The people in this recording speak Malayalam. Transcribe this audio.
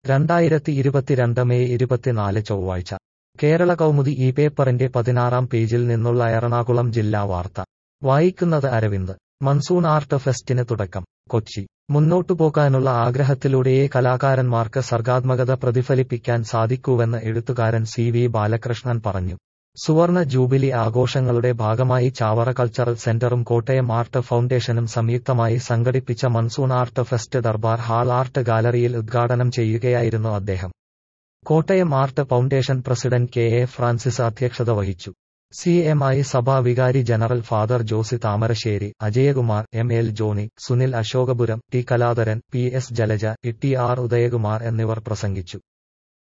രണ്ടായിരത്തി ഇരുപത്തിരണ്ട് മെയ് ഇരുപത്തിനാല് ചൊവ്വാഴ്ച കേരള കൗമുദി ഈ പേപ്പറിന്റെ പതിനാറാം പേജിൽ നിന്നുള്ള എറണാകുളം ജില്ലാ വാർത്ത വായിക്കുന്നത് അരവിന്ദ് മൺസൂൺ ആർട്ട് ഫെസ്റ്റിന് തുടക്കം കൊച്ചി മുന്നോട്ടു പോകാനുള്ള ആഗ്രഹത്തിലൂടെയേ കലാകാരന്മാർക്ക് സർഗാത്മകത പ്രതിഫലിപ്പിക്കാൻ സാധിക്കൂവെന്ന് എഴുത്തുകാരൻ സി വി ബാലകൃഷ്ണൻ പറഞ്ഞു സുവർണ ജൂബിലി ആഘോഷങ്ങളുടെ ഭാഗമായി ചാവറ കൾച്ചറൽ സെന്ററും കോട്ടയം ആർട്ട് ഫൗണ്ടേഷനും സംയുക്തമായി സംഘടിപ്പിച്ച monsoon art fest Durbar hall art ഗാലറിയിൽ ഉദ്ഘാടനം ചെയ്യുകയായിരുന്നു അദ്ദേഹം Kottayam art foundation president K A Francis അധ്യക്ഷത വഹിച്ചു സി എം ഐ സഭാ വികാരി general father Josy Thamarassery Ajayakumar M L Johnny Sunil Ashokapuram T Kaladharan P S Jalaja T R Udayakumar എന്നിവർ പ്രസംഗിച്ചു